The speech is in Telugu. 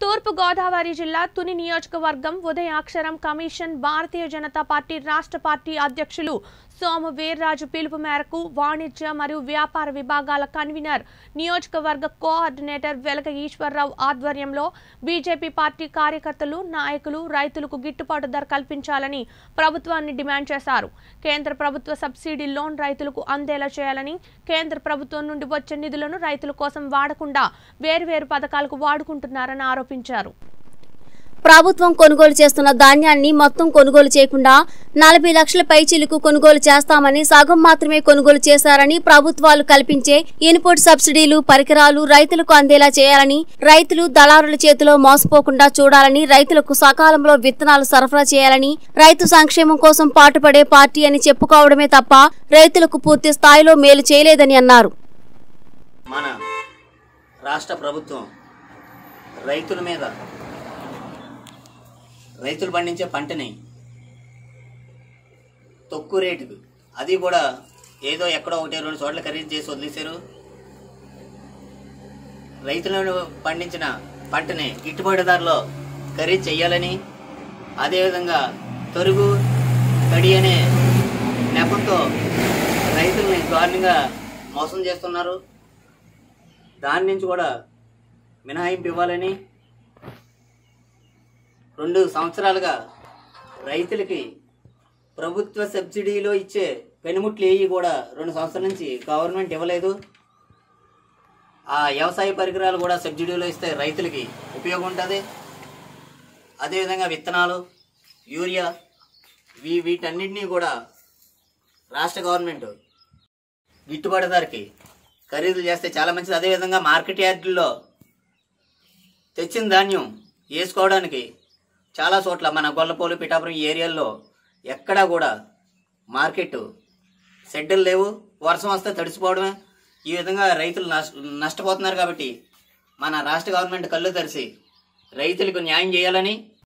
తూర్పు గోదావరి జిల్లా తుని నియోజకవర్గం ఉదయాక్షరం కమిషన్ భారతీయ జనతా పార్టీ రాష్ట్ర పార్టీ అధ్యక్షులు సోము వీర్రాజు పిలుపు మేరకు వాణిజ్య మరియు వ్యాపార విభాగాల కన్వీనర్ నియోజకవర్గ కోఆర్డినేటర్ వెలగ ఈశ్వరరావు ఆధ్వర్యంలో బీజేపీ పార్టీ కార్యకర్తలు నాయకులు రైతులకు గిట్టుబాటు ధర కల్పించాలని ప్రభుత్వాన్ని డిమాండ్ చేశారు కేంద్ర ప్రభుత్వ సబ్సిడీ లోన్ రైతులకు అందేలా చేయాలని కేంద్ర ప్రభుత్వం నుండి వచ్చే నిధులను రైతుల కోసం వాడకుండా వేర్వేరు పథకాలకు వాడుకుంటున్నారని ఆరోపించారు ప్రభుత్వం కొనుగోలు చేస్తున్న ధాన్యాన్ని మొత్తం కొనుగోలు చేయకుండా నలభై లక్షల పైచీలకు కొనుగోలు చేస్తామని సగం మాత్రమే కొనుగోలు చేశారని ప్రభుత్వాలు కల్పించే ఇన్పుట్ సబ్సిడీలు పరికరాలు రైతులకు అందేలా చేయాలని రైతులు దళారుల చేతిలో మోసపోకుండా చూడాలని రైతులకు సకాలంలో విత్తనాలు సరఫరా చేయాలని రైతు సంక్షేమం కోసం పాటుపడే పార్టీ అని చెప్పుకోవడమే తప్ప రైతులకు పూర్తి స్థాయిలో మేలు చేయలేదని అన్నారు మన రాష్ట్ర ప్రభుత్వం రైతుల మీద రైతులు పండించే పంటని తక్కువ రేటుకు అది కూడా ఏదో ఎక్కడో ఒకటి రెండు చోట్ల ఖరీదు చేసి వదిలేశారు రైతులను పండించిన పంటని గిట్టుబాటు ధరలో ఖరీదు చేయాలని అదేవిధంగా తొరుగు తడి అనే నెపంతో రైతుల్ని దారుణంగా మోసం చేస్తున్నారు దాని నుంచి కూడా మినహాయింపు ఇవ్వాలని రెండు సంవత్సరాలుగా రైతులకి ప్రభుత్వ సబ్సిడీలో ఇచ్చే పెనుముట్లు ఏవి కూడా రెండు సంవత్సరాల నుంచి గవర్నమెంట్ ఇవ్వలేదు ఆ వ్యవసాయ పరికరాలు కూడా సబ్సిడీలో ఇస్తే రైతులకి ఉపయోగం ఉంటుంది అదేవిధంగా విత్తనాలు యూరియా వీ వీటన్నిటినీ కూడా రాష్ట్ర గవర్నమెంట్ గిట్టుబాటు ధరకి ఖరీదు చేస్తే చాలా మంచిది అదేవిధంగా మార్కెట్ యార్డుల్లో తెచ్చిన ధాన్యం వేసుకోవడానికి చాలా చోట్ల మన గొల్లపోలు పిఠాపురం ఈ ఏరియాల్లో ఎక్కడా కూడా మార్కెట్ షెడ్యూల్ లేవు వర్షం వస్తే తడిసిపోవడమే ఈ విధంగా రైతులు నష్ట నష్టపోతున్నారు కాబట్టి మన రాష్ట్ర గవర్నమెంట్ కళ్ళు తెరిచి రైతులకు న్యాయం చేయాలని